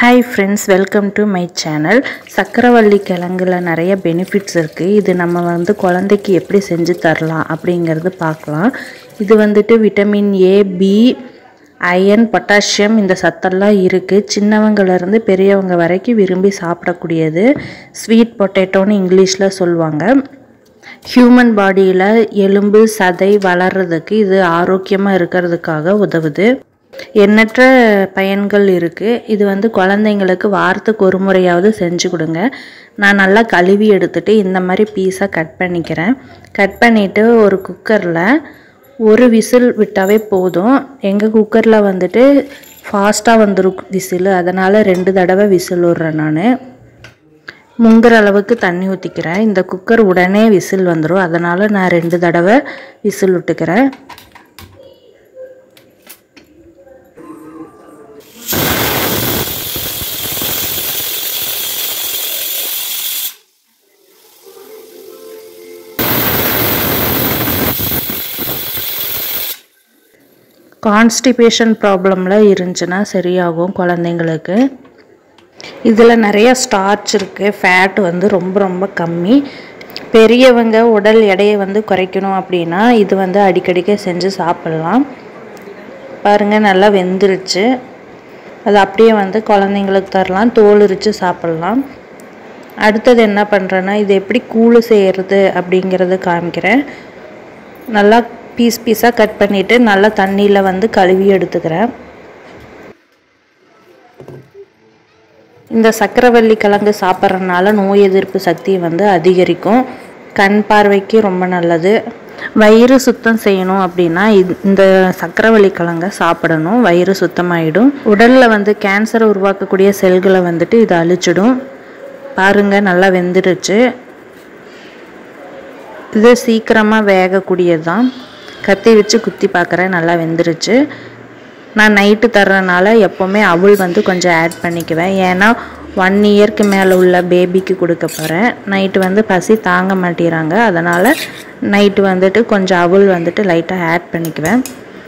hi friends welcome to my channel சக்கரவள்ளி கிழங்குல நிறைய பெனிஃபிட்ஸ் இருக்குது இது நம்ம வந்து குழந்தைக்கு எப்படி செஞ்சு தரலாம் அப்படிங்கிறது பார்க்கலாம் இது வந்துட்டு vitamin A B iron potassium இந்த சத்தெல்லாம் இருக்குது சின்னவங்கலேருந்து பெரியவங்க வரைக்கும் விரும்பி சாப்பிடக்கூடியது ஸ்வீட் பொட்டேட்டோன்னு இங்கிலீஷில் சொல்லுவாங்க ஹியூமன் பாடியில் எலும்பு சதை வளர்கிறதுக்கு இது ஆரோக்கியமாக இருக்கிறதுக்காக உதவுது எண்ணற்ற பயன்கள் இருக்குது இது வந்து குழந்தைங்களுக்கு வாரத்துக்கு ஒரு முறையாவது செஞ்சு கொடுங்க நான் நல்லா கழுவி எடுத்துட்டு இந்த மாதிரி பீஸாக கட் பண்ணிக்கிறேன் கட் பண்ணிவிட்டு ஒரு குக்கரில் ஒரு விசில் விட்டாவே போதும் எங்கள் குக்கரில் வந்துட்டு ஃபாஸ்ட்டாக வந்துடும் விசில் அதனால் ரெண்டு தடவை விசில் விட்றேன் நான் முங்குற அளவுக்கு தண்ணி ஊற்றிக்கிறேன் இந்த குக்கர் உடனே விசில் வந்துடும் அதனால் நான் ரெண்டு தடவை விசில் விட்டுக்கிறேன் கான்ஸ்டிபேஷன் ப்ராப்ளம்லாம் இருந்துச்சுன்னா சரியாகும் குழந்தைங்களுக்கு இதில் நிறைய ஸ்டார்ச் இருக்குது ஃபேட் வந்து ரொம்ப ரொம்ப கம்மி பெரியவங்க உடல் எடையை வந்து குறைக்கணும் அப்படின்னா இது வந்து அடிக்கடிக்க செஞ்சு சாப்பிட்லாம் பாருங்கள் நல்லா வெந்துருச்சு அது அப்படியே வந்து குழந்தைங்களுக்கு தரலாம் தோல் உரித்து சாப்பிட்லாம் அடுத்தது என்ன பண்ணுறேன்னா இது எப்படி கூழு செய்கிறது அப்படிங்கிறத காமிக்கிறேன் நல்லா பீஸ் பீஸாக கட் பண்ணிவிட்டு நல்லா தண்ணியில் வந்து கழுவி எடுத்துக்கிறேன் இந்த சக்கரவள்ளி கிழங்கு சாப்பிட்றதுனால நோய் எதிர்ப்பு சக்தி வந்து அதிகரிக்கும் கண் பார்வைக்கு ரொம்ப நல்லது வயிறு சுத்தம் செய்யணும் அப்படின்னா இந்த சக்கரவள்ளி கிழங்க சாப்பிடணும் வயிறு சுத்தமாயிடும் உடலில் வந்து கேன்சரை உருவாக்கக்கூடிய செல்களை வந்துட்டு இது அழிச்சிடும் பாருங்கள் நல்லா வெந்துடுச்சு இது சீக்கிரமாக வேகக்கூடியது தான் கத்தி வச்சு குத்தி பார்க்குறேன் நல்லா வெந்துருச்சு நான் நைட்டு தர்றதுனால எப்போவுமே அவள் வந்து கொஞ்சம் ஆட் பண்ணிக்குவேன் ஏன்னா ஒன் இயர்க்கு மேலே உள்ள பேபிக்கு கொடுக்க போகிறேன் நைட்டு வந்து பசி தாங்க மாட்டேறாங்க அதனால் நைட்டு வந்துட்டு கொஞ்சம் அவள் வந்துட்டு லைட்டாக ஆட் பண்ணிக்குவேன்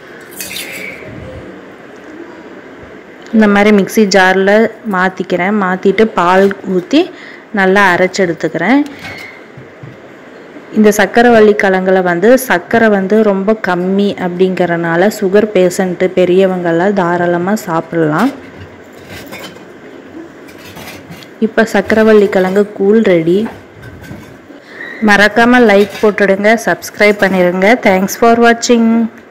இந்த மாதிரி மிக்சி ஜாரில் மாற்றிக்கிறேன் மாற்றிட்டு பால் ஊற்றி நல்லா அரைச்சி எடுத்துக்கிறேன் இந்த சக்கரவள்ளி கிழங்குல வந்து சர்க்கரை வந்து ரொம்ப கம்மி அப்படிங்கிறனால சுகர் பேஷண்ட்டு பெரியவங்கெல்லாம் தாராளமாக சாப்பிட்லாம் இப்போ சக்கரவள்ளி கிழங்கு கூழ் ரெடி மறக்காமல் லைக் போட்டுடுங்க சப்ஸ்கிரைப் பண்ணிடுங்க தேங்க்ஸ் ஃபார் வாட்சிங்